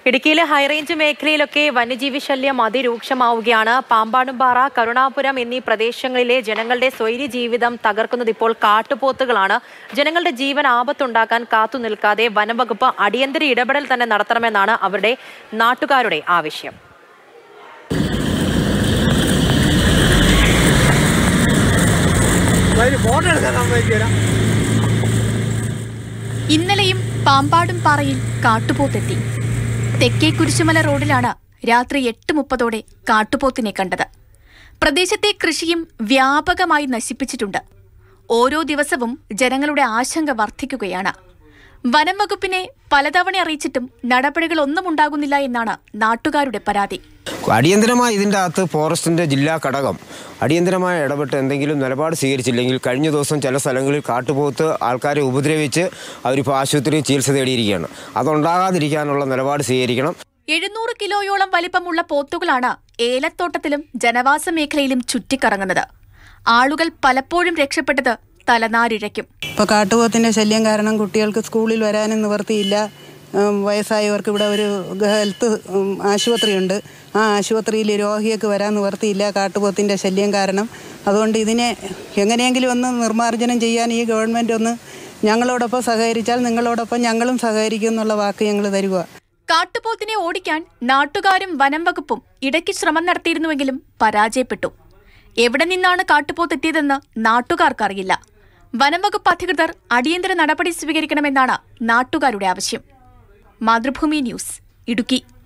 ഇടുക്കിയിലെ ഹൈറേഞ്ച് മേഖലയിലൊക്കെ വന്യജീവി ശല്യം അതിരൂക്ഷമാവുകയാണ് പാമ്പാടുംപാറ കരുണാപുരം എന്നീ പ്രദേശങ്ങളിലെ ജനങ്ങളുടെ സ്വൈര്യ ജീവിതം തകർക്കുന്നത് ഇപ്പോൾ കാട്ടുപോത്തുകളാണ് ജനങ്ങളുടെ ജീവൻ ആപത്തുണ്ടാക്കാൻ കാത്തു നിൽക്കാതെ വനംവകുപ്പ് അടിയന്തര ഇടപെടൽ തന്നെ നടത്തണമെന്നാണ് അവരുടെ നാട്ടുകാരുടെ ആവശ്യം ഫോട്ടോ എടുക്കാൻ സമ്മതിക്കില്ല ഇന്നലെയും പാമ്പാടും പാറയിൽ കാട്ടുപോത്തെത്തി തെക്കേ കുരിശുമല റോഡിലാണ് രാത്രി എട്ട് മുപ്പതോടെ കാട്ടുപോത്തിനെ കണ്ടത് പ്രദേശത്തെ കൃഷിയും വ്യാപകമായി നശിപ്പിച്ചിട്ടുണ്ട് ഓരോ ദിവസവും ജനങ്ങളുടെ ആശങ്ക വർദ്ധിക്കുകയാണ് വനം വകുപ്പിനെ പലതവണ അറിയിച്ചിട്ടും നടപടികളൊന്നും ഉണ്ടാകുന്നില്ല എന്നാണ് നാട്ടുകാരുടെ പരാതി അടിയന്തരമായി ഇതിൻ്റെ അകത്ത് ഫോറസ്റ്റിൻ്റെ ജില്ലാ ഘടകം അടിയന്തരമായി ഇടപെട്ട് എന്തെങ്കിലും നിലപാട് സ്വീകരിച്ചില്ലെങ്കിൽ കഴിഞ്ഞ ദിവസം ചില സ്ഥലങ്ങളിൽ കാട്ടുപോത്ത് ആൾക്കാരെ ഉപദ്രവിച്ച് അവരിപ്പോൾ ആശുപത്രിയിൽ ചികിത്സ തേടിയിരിക്കുകയാണ് അതുണ്ടാകാതിരിക്കാനുള്ള നിലപാട് സ്വീകരിക്കണം എഴുന്നൂറ് കിലോയോളം വലിപ്പമുള്ള പോത്തുകളാണ് ഏലത്തോട്ടത്തിലും ജനവാസ മേഖലയിലും ചുറ്റിക്കറങ്ങുന്നത് ആളുകൾ പലപ്പോഴും രക്ഷപ്പെട്ടത് തലനാരിഴയ്ക്കും ഇപ്പോൾ കാട്ടുപോത്തിൻ്റെ ശല്യം കാരണം കുട്ടികൾക്ക് സ്കൂളിൽ വരാനും നിവർത്തിയില്ല ഉം, വയസ്സായവർക്ക് ഇവിടെ ഒരു ഹെൽത്ത് ഉം, ആശുപത്രിയുണ്ട് ആ ആശുപത്രിയിൽ രോഗിയൊക്കെ വരാൻ നിവർത്തിയില്ല കാട്ടുപോത്തിൻ്റെ ശല്യം കാരണം അതുകൊണ്ട് ഇതിനെ എങ്ങനെയെങ്കിലും ഒന്ന് നിർമ്മാർജ്ജനം ചെയ്യാൻ ഈ ഗവൺമെൻറ് ഒന്ന് ഞങ്ങളോടൊപ്പം സഹകരിച്ചാൽ നിങ്ങളോടൊപ്പം ഞങ്ങളും സഹകരിക്കും എന്നുള്ള വാക്ക് ഞങ്ങൾ തരുക കാട്ടുപോത്തിനെ ഓടിക്കാൻ നാട്ടുകാരും വനം വകുപ്പും ഇടയ്ക്ക് ശ്രമം നടത്തിയിരുന്നുവെങ്കിലും പരാജയപ്പെട്ടു എവിടെ നിന്നാണ് കാട്ടുപോത്തെത്തിയതെന്ന് നാട്ടുകാർക്കറിയില്ല വനം വകുപ്പ് അധികൃതർ അടിയന്തര നടപടി സ്വീകരിക്കണമെന്നാണ് നാട്ടുകാരുടെ ആവശ്യം മാതൃഭൂമി ന്യൂസ് ഇടുക്കി